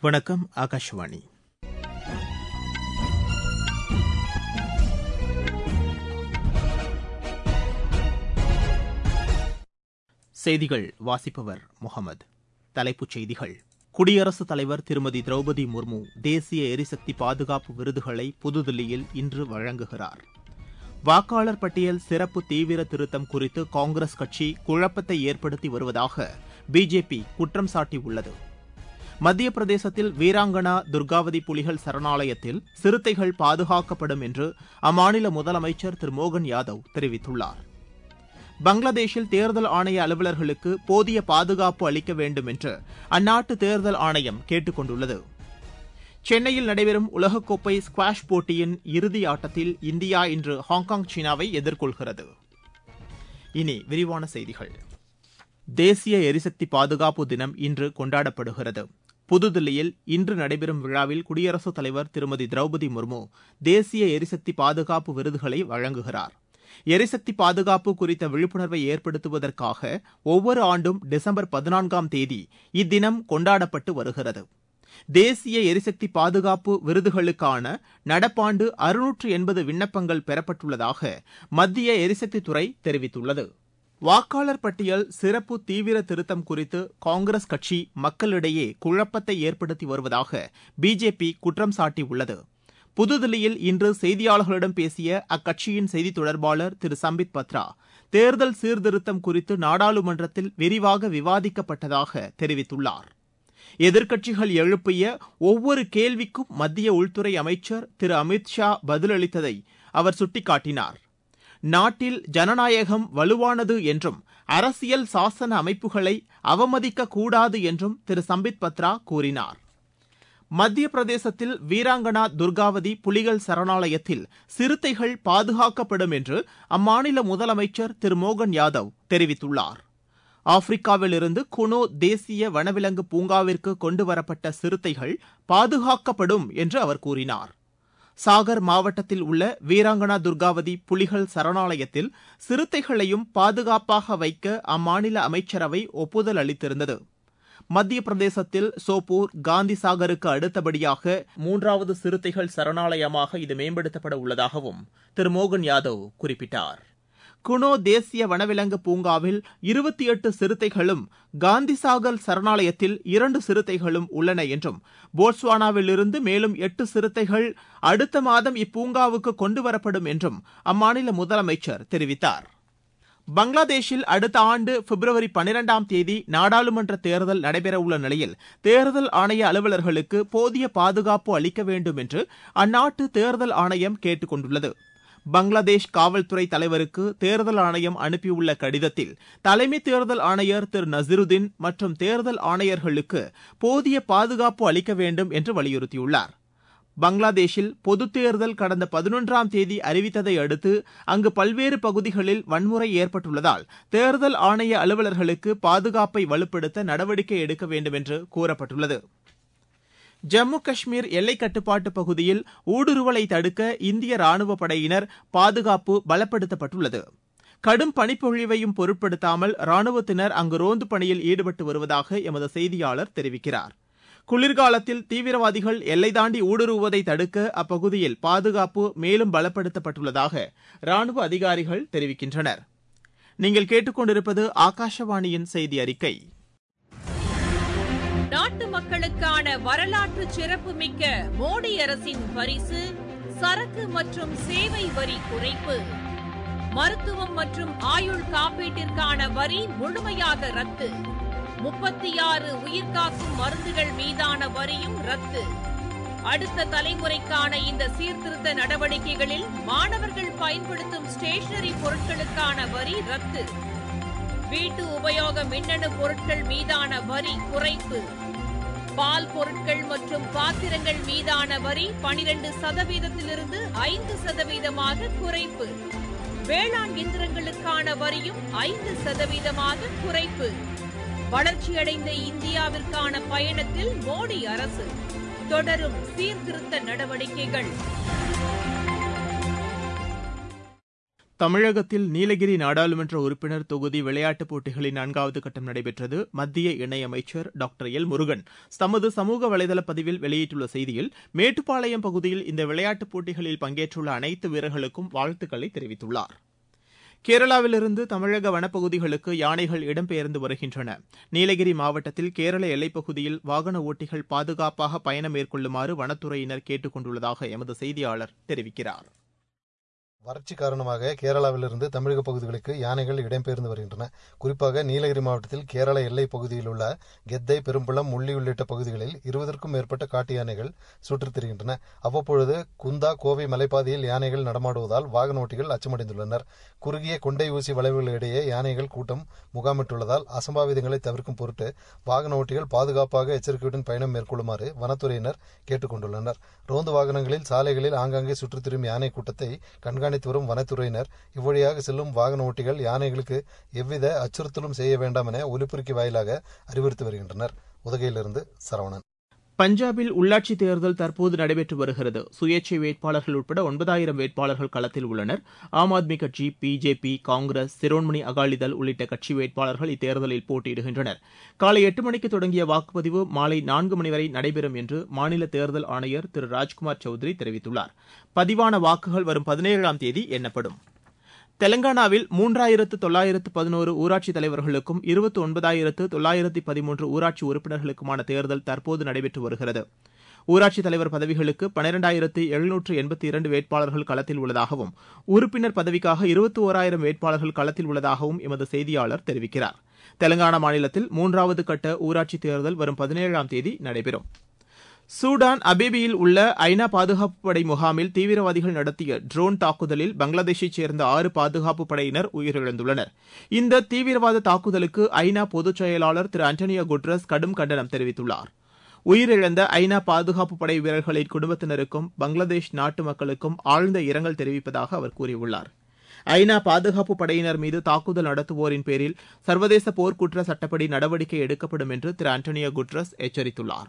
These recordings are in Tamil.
வணக்கம் ஆகாஷவாணி செய்திகள் வாசிப்பவர் முகமது தலைப்புச் செய்திகள் குடியரசுத் தலைவர் திருமதி திரௌபதி முர்மு தேசிய எரிசக்தி பாதுகாப்பு விருதுகளை புதுதில்லியில் இன்று வழங்குகிறார் வாக்காளர் பட்டியல் சிறப்பு தீவிர திருத்தம் குறித்து காங்கிரஸ் கட்சி குழப்பத்தை ஏற்படுத்தி வருவதாக பிஜேபி குற்றம் சாட்டியுள்ளது மத்திய பிரதேசத்தில் வீராங்கனா துர்காவதி புலிகள் சரணாலயத்தில் சிறுத்தைகள் பாதுகாக்கப்படும் என்று அம்மாநில முதலமைச்சர் திரு மோகன் யாதவ் தெரிவித்துள்ளார் பங்களாதேஷில் தேர்தல் ஆணைய அலுவலர்களுக்கு போதிய பாதுகாப்பு அளிக்க வேண்டும் என்று அந்நாட்டு தேர்தல் ஆணையம் கேட்டுக் கொண்டுள்ளது சென்னையில் நடைபெறும் உலகக்கோப்பை ஸ்குவாஷ் போட்டியின் இறுதி ஆட்டத்தில் இந்தியா இன்று ஹாங்காங் சீனாவை எதிர்கொள்கிறது இனி விரிவான செய்திகள் தேசிய எரிசக்தி பாதுகாப்பு தினம் இன்று கொண்டாடப்படுகிறது புதுதில்லியில் இன்று நடைபெறும் விழாவில் குடியரசுத் தலைவர் திருமதி திரௌபதி முர்மு தேசிய எரிசக்தி பாதுகாப்பு விருதுகளை வழங்குகிறார் எரிசக்தி பாதுகாப்பு குறித்த விழிப்புணர்வை ஏற்படுத்துவதற்காக ஒவ்வொரு ஆண்டும் டிசம்பர் பதினான்காம் தேதி இத்தினம் கொண்டாடப்பட்டு வருகிறது தேசிய எரிசக்தி பாதுகாப்பு விருதுகளுக்கான நடப்பாண்டு அறுநூற்று எண்பது விண்ணப்பங்கள் பெறப்பட்டுள்ளதாக மத்திய எரிசக்தித்துறை தெரிவித்துள்ளது வாக்காளர் பட்டியல் சிறப்பு தீவிர திருத்தம் குறித்து காங்கிரஸ் கட்சி மக்களிடையே குழப்பத்தை ஏற்படுத்தி வருவதாக பிஜேபி குற்றம் சாட்டியுள்ளது புதுதில்லியில் இன்று செய்தியாளர்களிடம் பேசிய அக்கட்சியின் செய்தித் தொடர்பாளர் திரு சம்பித் பத்ரா தேர்தல் சீர்திருத்தம் குறித்து நாடாளுமன்றத்தில் விரிவாக விவாதிக்கப்பட்டதாக தெரிவித்துள்ளார் எதிர்க்கட்சிகள் எழுப்பிய ஒவ்வொரு கேள்விக்கும் மத்திய உள்துறை அமைச்சர் திரு அமித் ஷா பதிலளித்ததை அவர் சுட்டிக்காட்டினார் நாட்டில் ஜனநாயகம் வலுவானது என்றும் அரசியல் சாசன அமைப்புகளை அவமதிக்க கூடாது என்றும் திரு சம்பித் பத்ரா கூறினார் மத்திய பிரதேசத்தில் வீராங்கனா துர்காவதி புலிகள் சரணாலயத்தில் சிறுத்தைகள் பாதுகாக்கப்படும் என்று அம்மாநில முதலமைச்சர் திரு மோகன் யாதவ் தெரிவித்துள்ளார் ஆப்பிரிக்காவிலிருந்து குனோ தேசிய வனவிலங்கு பூங்காவிற்கு கொண்டுவரப்பட்ட சிறுத்தைகள் பாதுகாக்கப்படும் என்று அவர் கூறினார் சாகர் மாவட்டத்தில் உள்ள வீராங்கனா துர்காவதி புலிகள் சரணாலயத்தில் சிறுத்தைகளையும் பாதுகாப்பாக வைக்க அம்மாநில அமைச்சரவை ஒப்புதல் அளித்திருந்தது மத்திய பிரதேசத்தில் சோப்பூர் காந்தி சாகருக்கு அடுத்தபடியாக மூன்றாவது சிறுத்தைகள் சரணாலயமாக இது மேம்படுத்தப்பட உள்ளதாகவும் திரு மோகன் யாதவ் குறிப்பிட்டார் குனோ தேசிய வனவிலங்கு பூங்காவில் இருபத்தி எட்டு சிறுத்தைகளும் காந்திசாகர் சரணாலயத்தில் இரண்டு சிறுத்தைகளும் உள்ளன என்றும் போட்ஸ்வானாவிலிருந்து மேலும் எட்டு சிறுத்தைகள் அடுத்த மாதம் இப்பூங்காவுக்கு கொண்டுவரப்படும் என்றும் அம்மாநில முதலமைச்சர் தெரிவித்தார் பங்களாதேஷில் அடுத்த ஆண்டு பிப்ரவரி பனிரெண்டாம் தேதி நாடாளுமன்ற தேர்தல் நடைபெறவுள்ள நிலையில் தேர்தல் ஆணைய அலுவலர்களுக்கு போதிய பாதுகாப்பு அளிக்க வேண்டும் என்று அந்நாட்டு தேர்தல் ஆணையம் கேட்டுக் கொண்டுள்ளது பங்களாதேஷ் காவல்துறை தலைவருக்கு தேர்தல் ஆணையம் அனுப்பியுள்ள கடிதத்தில் தலைமை தேர்தல் ஆணையர் திரு நசிருதீன் மற்றும் தேர்தல் ஆணையர்களுக்கு போதிய பாதுகாப்பு அளிக்க வேண்டும் என்று வலியுறுத்தியுள்ளார் பங்களாதேஷில் பொதுத் தேர்தல் கடந்த பதினொன்றாம் தேதி அறிவித்ததை அடுத்து அங்கு பல்வேறு பகுதிகளில் வன்முறை ஏற்பட்டுள்ளதால் தேர்தல் ஆணைய அலுவலர்களுக்கு பாதுகாப்பை வலுப்படுத்த நடவடிக்கை எடுக்க வேண்டும் என்று கூறப்பட்டுள்ளது ஜம்மு காஷ்மீர் எல்லைக் கட்டுப்பாட்டு பகுதியில் ஊடுருவலை தடுக்க இந்திய ராணுவ படையினர் பாதுகாப்பு பலப்படுத்தப்பட்டுள்ளது கடும் பனிப்பொழிவையும் பொருட்படுத்தாமல் ராணுவத்தினர் அங்கு ரோந்து பணியில் ஈடுபட்டு வருவதாக எமது செய்தியாளர் தெரிவிக்கிறார் குளிர்காலத்தில் தீவிரவாதிகள் எல்லை தாண்டி ஊடுருவுவதை தடுக்க அப்பகுதியில் பாதுகாப்பு மேலும் பலப்படுத்தப்பட்டுள்ளதாக ராணுவ அதிகாரிகள் தெரிவிக்கின்றனர் நீங்கள் கேட்டுக்கொண்டிருப்பது ஆகாஷவாணியின் செய்தி அறிக்கை நாட்டு மக்களுக்கான வரலாற்று சிறப்புமிக்க மோடி அரசின் பரிசு சரக்கு மற்றும் சேவை வரி குறைப்பு மருத்துவம் மற்றும் ஆயுள் காப்பீட்டிற்கான வரி முழுமையாக ரத்து முப்பத்தி ஆறு உயிர்காக்கும் மருந்துகள் மீதான வரியும் ரத்து அடுத்த தலைமுறைக்கான இந்த சீர்திருத்த நடவடிக்கைகளில் மாணவர்கள் பயன்படுத்தும் ஸ்டேஷனரி பொருட்களுக்கான வரி ரத்து வீட்டு உபயோக மின்னணு பொருட்கள் மீதான வரி குறைப்பு பால் பொருட்கள் மற்றும் பாத்திரங்கள் மீதான வரி பனிரெண்டு சதவீதத்திலிருந்து ஐந்து சதவீதமாக குறைப்பு வேளாண் இயந்திரங்களுக்கான வரியும் ஐந்து சதவீதமாக குறைப்பு வளர்ச்சியடைந்த இந்தியாவிற்கான பயணத்தில் மோடி அரசு தொடரும் சீர்திருத்த நடவடிக்கைகள் தமிழகத்தில் நீலகிரி நாடாளுமன்ற உறுப்பினர் தொகுதி விளையாட்டுப் போட்டிகளின் நான்காவது கட்டம் நடைபெற்றது மத்திய இணையமைச்சர் டாக்டர் எல் முருகன் தமது சமூக வலைதள பதிவில் வெளியிட்டுள்ள செய்தியில் மேட்டுப்பாளையம் பகுதியில் இந்த விளையாட்டுப் போட்டிகளில் பங்கேற்றுள்ள அனைத்து வீரர்களுக்கும் வாழ்த்துக்களை தெரிவித்துள்ளார் கேரளாவிலிருந்து தமிழக வனப்பகுதிகளுக்கு யானைகள் இடம்பெயர்ந்து வருகின்றன நீலகிரி மாவட்டத்தில் கேரள எல்லைப்பகுதியில் வாகன ஓட்டிகள் பாதுகாப்பாக பயணம் மேற்கொள்ளுமாறு வனத்துறையினர் கேட்டுக் கொண்டுள்ளதாக எமது செய்தியாளர் தெரிவிக்கிறார் வறட்சி காரணமாக கேரளாவிலிருந்து தமிழக பகுதிகளுக்கு யானைகள் இடம்பெயர்ந்து வருகின்றன குறிப்பாக நீலகிரி மாவட்டத்தில் கேரள எல்லை பகுதியில் உள்ள கெத்தை பெரும்பள்ளம் முள்ளி உள்ளிட்ட பகுதிகளில் இருபதற்கும் மேற்பட்ட காட்டு யானைகள் சுற்றித் திரிகின்றன அவ்வப்பொழுது குந்தா கோவை மலைப்பாதையில் யானைகள் நடமாடுவதால் வாகன ஓட்டிகள் அச்சமடைந்துள்ளனர் குறுகிய கொண்டை ஊசி வளைவுகளிடையே யானைகள் கூட்டம் முகாமிட்டுள்ளதால் அசம்பாவிதங்களை தவிர்க்கும் பொருட்டு வாகன ஓட்டிகள் பாதுகாப்பாக எச்சரிக்கையுடன் பயணம் மேற்கொள்ளுமாறு வனத்துறையினர் கேட்டுக் கொண்டுள்ளனர் ரோந்து வாகனங்களில் சாலைகளில் ஆங்காங்கே சுற்றித் திரியும் யானை கூட்டத்தை கண்காணி கண்காணித்து வரும் வனத்துறையினர் இவ்வழியாக செல்லும் வாகன ஓட்டிகள் யானைகளுக்கு எவ்வித அச்சுறுத்தலும் செய்ய வேண்டாம் என ஒலிபெருக்கி வாயிலாக அறிவுறுத்தி வருகின்றனர் உதகையிலிருந்து சரவணன் பஞ்சாபில் உள்ளாட்சித் தேர்தல் தற்போது நடைபெற்று வருகிறது சுயேட்சை வேட்பாளர்கள் உட்பட ஒன்பதாயிரம் வேட்பாளர்கள் களத்தில் உள்ளனர் ஆம் ஆத்மி கட்சி பிஜேபி காங்கிரஸ் சிரோன்மணி அகாலிதள் உள்ளிட்ட கட்சி வேட்பாளர்கள் இத்தேர்தலில் போட்டியிடுகின்றனர் காலை எட்டு மணிக்கு தொடங்கிய வாக்குப்பதிவு மாலை நான்கு மணி வரை நடைபெறும் என்று மாநில தேர்தல் ஆணையர் திரு ராஜ்குமார் சௌத்ரி தெரிவித்துள்ளார் பதிவான வாக்குகள் வரும் பதினேழாம் தேதி எண்ணப்படும் தெலங்கானாவில் மூன்றாயிரத்து தொள்ளாயிரத்து பதினோரு ஊராட்சித் தலைவர்களுக்கும் இருபத்தி ஒன்பதாயிரத்து தொள்ளாயிரத்து பதிமூன்று ஊராட்சி உறுப்பினர்களுக்குமான தேர்தல் தற்போது நடைபெற்று வருகிறது ஊராட்சித் தலைவர் பதவிகளுக்கு பனிரெண்டாயிரத்து எழுநூற்று எண்பத்தி இரண்டு வேட்பாளர்கள் களத்தில் உள்ளதாகவும் உறுப்பினர் பதவிக்காக இருபத்தி ஓராயிரம் வேட்பாளர்கள் களத்தில் உள்ளதாகவும் எமது செய்தியாளர் தெரிவிக்கிறார் தெலங்கானா மாநிலத்தில் மூன்றாவது கட்ட ஊராட்சித் தேர்தல் வரும் பதினேழாம் தேதி நடைபெறும் சூடான் அபேபியில் உள்ள ஐநா பாதுகாப்பு படை முகாமில் தீவிரவாதிகள் நடத்திய ட்ரோன் தாக்குதலில் பங்களாதேஷைச் சேர்ந்த ஆறு பாதுகாப்பு படையினர் உயிரிழந்துள்ளனர் இந்த தீவிரவாத தாக்குதலுக்கு ஐநா பொதுச் செயலாளர் திரு அண்டோனியோ குட்ரஸ் கடும் கண்டனம் தெரிவித்துள்ளார் உயிரிழந்த ஐநா பாதுகாப்பு படை வீரர்களின் குடும்பத்தினருக்கும் பங்களாதேஷ் நாட்டு மக்களுக்கும் ஆழ்ந்த இரங்கல் தெரிவிப்பதாக அவர் கூறியுள்ளார் ஐநா பாதுகாப்பு படையினர் மீது தாக்குதல் நடத்துவோரின் பேரில் சர்வதேச போர்க்குற்ற சட்டப்படி நடவடிக்கை எடுக்கப்படும் என்று திரு அண்டோனியோ குட்ரஸ் எச்சரித்துள்ளார்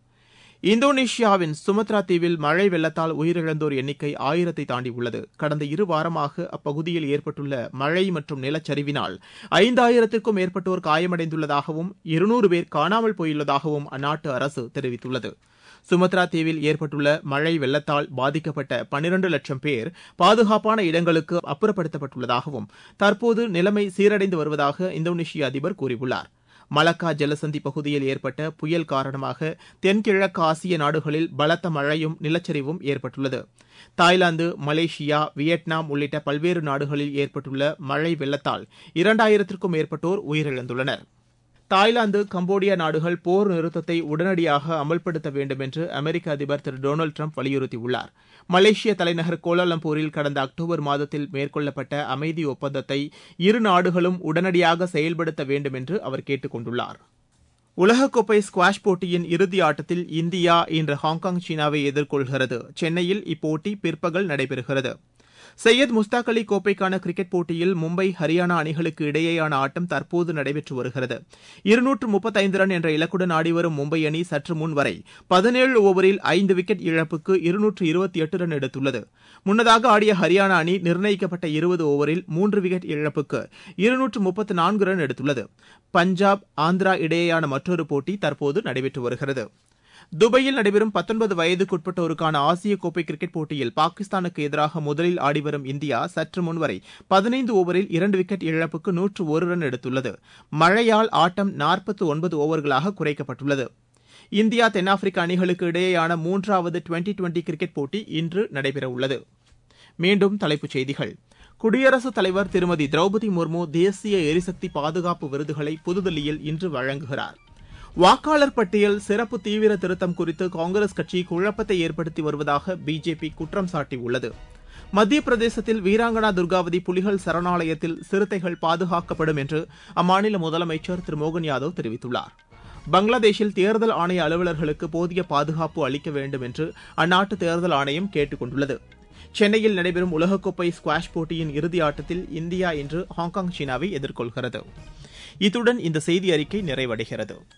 இந்தோனேஷியாவின் சுமத்ரா தீவில் மழை வெள்ளத்தால் உயிரிழந்தோர் எண்ணிக்கை ஆயிரத்தை தாண்டியுள்ளது கடந்த இரு வாரமாக அப்பகுதியில் ஏற்பட்டுள்ள மழை மற்றும் நிலச்சரிவினால் ஐந்தாயிரத்திற்கும் மேற்பட்டோர் காயமடைந்துள்ளதாகவும் இருநூறு பேர் காணாமல் போயுள்ளதாகவும் அந்நாட்டு அரசு தெரிவித்துள்ளது சுமத்ரா தீவில் ஏற்பட்டுள்ள மழை வெள்ளத்தால் பாதிக்கப்பட்ட பனிரண்டு லட்சம் பேர் பாதுகாப்பான இடங்களுக்கு அப்புறப்படுத்தப்பட்டுள்ளதாகவும் தற்போது நிலைமை சீரடைந்து வருவதாக இந்தோனேஷிய அதிபர் கூறியுள்ளார் மலக்கா ஜலசந்தி பகுதியில் ஏற்பட்ட புயல் காரணமாக தென்கிழக்கு ஆசிய நாடுகளில் பலத்த மழையும் நிலச்சரிவும் ஏற்பட்டுள்ளது தாய்லாந்து மலேசியா வியட்நாம் உள்ளிட்ட பல்வேறு நாடுகளில் ஏற்பட்டுள்ள மழை வெள்ளத்தால் இரண்டாயிரத்திற்கும் மேற்பட்டோர் உயிரிழந்துள்ளனர் தாய்லாந்து கம்போடியா நாடுகள் போர் நிறுத்தத்தை உடனடியாக அமல்படுத்த வேண்டும் என்று அமெரிக்க அதிபர் திரு டொனால்டு ட்ரம்ப் வலியுறுத்தியுள்ளார் மலேசிய தலைநகர் கோலாலம்பூரில் கடந்த அக்டோபர் மாதத்தில் மேற்கொள்ளப்பட்ட அமைதி ஒப்பந்தத்தை இரு நாடுகளும் உடனடியாக செயல்படுத்த வேண்டும் என்று அவர் கேட்டுக் கொண்டுள்ளார் உலகக்கோப்பை ஸ்குவாஷ் போட்டியின் இறுதி ஆட்டத்தில் இந்தியா இன்று ஹாங்காங் சீனாவை எதிர்கொள்கிறது சென்னையில் இப்போட்டி பிற்பகல் நடைபெறுகிறது சையத் முஸ்தாக் அலி கோப்பைக்கான கிரிக்கெட் போட்டியில் மும்பை ஹரியானா அணிகளுக்கு இடையேயான ஆட்டம் தற்போது நடைபெற்று வருகிறது இருநூற்று முப்பத்தைந்து ரன் என்ற இலக்குடன் ஆடிவரும் மும்பை அணி சற்று முன் வரை பதினேழு ஓவரில் ஐந்து விக்கெட் இழப்புக்கு இருநூற்று இருபத்தி எட்டு ரன் எடுத்துள்ளது முன்னதாக ஆடிய ஹரியானா அணி நிர்ணயிக்கப்பட்ட இருபது ஓவரில் மூன்று விக்கெட் இழப்புக்கு இருநூற்று முப்பத்து நான்கு ரன் எடுத்துள்ளது பஞ்சாப் ஆந்திரா இடையேயான மற்றொரு போட்டி தற்போது நடைபெற்று வருகிறது துபாயில் நடைபெறும் பத்தொன்பது வயதுக்குட்பட்டோருக்கான ஆசிய கோப்பை கிரிக்கெட் போட்டியில் பாகிஸ்தானுக்கு எதிராக முதலில் ஆடிவரும் இந்தியா சற்று முன்வரை பதினைந்து ஓவரில் இரண்டு விக்கெட் இழப்புக்கு நூற்று ஒரு ரன் எடுத்துள்ளது மழையால் ஆட்டம் நாற்பத்து ஒன்பது ஓவர்களாக குறைக்கப்பட்டுள்ளது இந்தியா தென்னாப்பிரிக்க அணிகளுக்கு இடையேயான மூன்றாவது டுவெண்டி டுவெண்டி கிரிக்கெட் போட்டி இன்று நடைபெறவுள்ளது மீண்டும் தலைப்புச் செய்திகள் குடியரசுத் தலைவர் திருமதி திரௌபதி முர்மு தேசிய எரிசக்தி பாதுகாப்பு விருதுகளை புதுதில்லியில் இன்று வழங்குகிறார் வாக்காளர் பட்டியல் சிறப்பு தீவிர திருத்தம் குறித்து காங்கிரஸ் கட்சி குழப்பத்தை ஏற்படுத்தி வருவதாக பிஜேபி குற்றம் சாட்டியுள்ளது மத்திய பிரதேசத்தில் வீராங்கனா துர்காவதி புலிகள் சரணாலயத்தில் சிறுத்தைகள் பாதுகாக்கப்படும் என்று அம்மாநில முதலமைச்சர் திரு மோகன் யாதவ் தெரிவித்துள்ளார் பங்களாதேஷில் தேர்தல் ஆணைய அலுவலர்களுக்கு போதிய பாதுகாப்பு அளிக்க வேண்டும் என்று அந்நாட்டு தேர்தல் ஆணையம் கேட்டுக் கொண்டுள்ளது சென்னையில் நடைபெறும் உலகக்கோப்பை ஸ்குவாஷ் போட்டியின் இறுதி ஆட்டத்தில் இந்தியா இன்று ஹாங்காங் சீனாவை எதிர்கொள்கிறது இத்துடன் இந்த செய்தி அறிக்கை நிறைவடைகிறது